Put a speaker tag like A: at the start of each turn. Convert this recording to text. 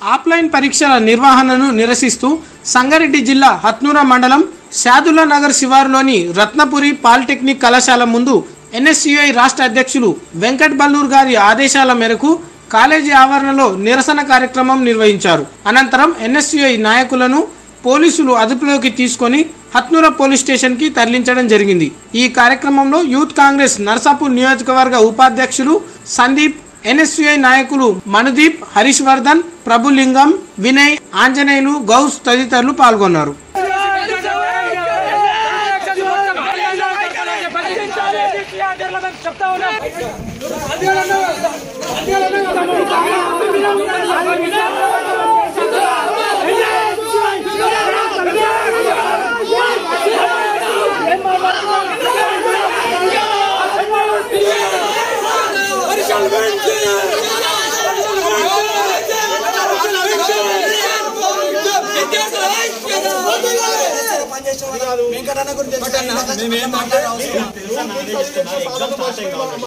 A: offline పరీక్షల నిర్వహణను నిరసిస్తూ సంగారెడ్డి జిల్లా హత్నూర మండలం శాదుల్లా నగర్ శివారులోని రత్నపురి పాలిటెక్నిక్ కళాశాల ముందు ఎన్ఎస్యుఐ రాష్ట్ర అధ్యక్షులు వెంకట్ బల్లూర్ గారి ఆదేశాల మేరకు కాలేజీ ఆవరణలో నిరసన కార్యక్రమం నిర్వహించారు అనంతరం ఎన్ఎస్యుఐ నాయకులను పోలీసులు అదుపులోకి తీసుకొని హత్నూర పోలీస్ స్టేషన్ కి తరలించడం జరిగింది ఈ కార్యక్రమంలో యూత్ కాంగ్రెస్ నర్సాపూర్ నియోజకవర్గ ఉపాధ్యక్షులు సందీప్ ఎన్ఎస్యుఐ నాయకులు మనుదీప్ హరీష్ వర్ధన్ ప్రభులింగం వినయ్ ఆంజనేయులు గౌస్ తదితరులు పాల్గొన్నారు
B: చెప్తా ఉన్నా
C: వెంకటన్న గురించి